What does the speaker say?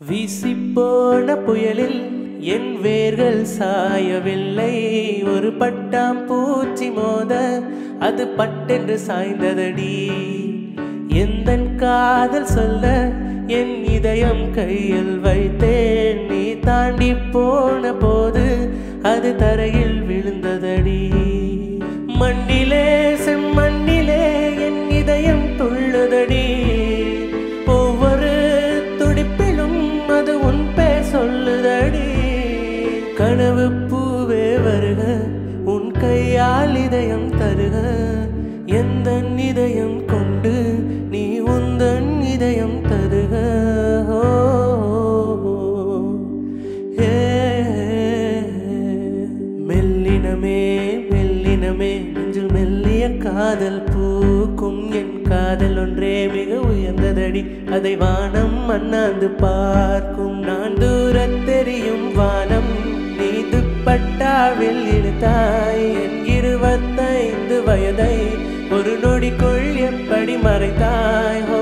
வீசிப்போன புயலில் என் வேர்கள் சாயவில்லை ஒரு பட்டாம் பூச்சி மோத அது பட்டென்று சாய்ந்ததடி எந்த காதல் சொல்ல என் இதயம் கையில் வைத்தேன் நீ தாண்டி போன போது அது தரையில் விழுந்ததடி மண்ணிலே செம்மண்ணிலே என் இதயம் துள்ளுதடி ஒவ்வொரு துடிப்பிலும் அது உன் பேர் சொல்லுதடி கனவு பூவே வருக உன் கையால் இதயம் தருக எந்த இதயம் கொண்டு நீ உந்தன் இதயம் தருக ஓ, ஏ, மெல்லினமே மெல்லினமே நெஞ்சில் மெல்லிய காதல் பூக்கும் என் காதல் ஒன்றே மிக உயர்ந்ததடி அதை வானம் மண்ணாந்து பார்க்கும் நான் தூரத் தெரியும் வானம் நீ துப்பட்டாவில் இழுத்தாய் என் இருபத்தைந்து வயதை ஒரு நொடிக்குள் எப்படி மறைத்தாய் ஓ